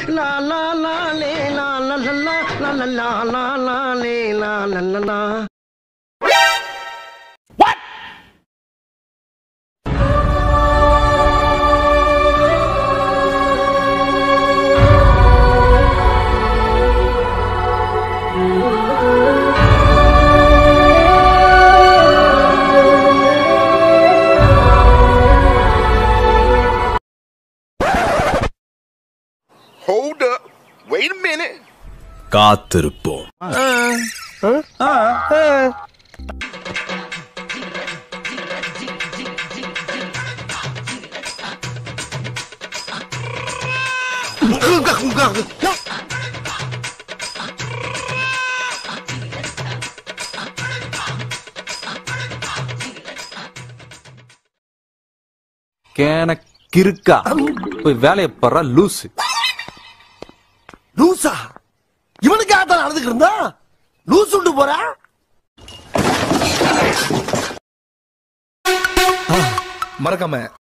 Law law law Leh law law law law law law law law law Leh law law law law Hold up. Wait a minute. காத்திருப்போம் கேன கிறுக்கா போய் வேலையை பாடுறா லூசு லூசா இவனுக்காக தான் நடந்துக்கிட்டு இருந்தா லூஸ் உண்டு போறா மறக்காம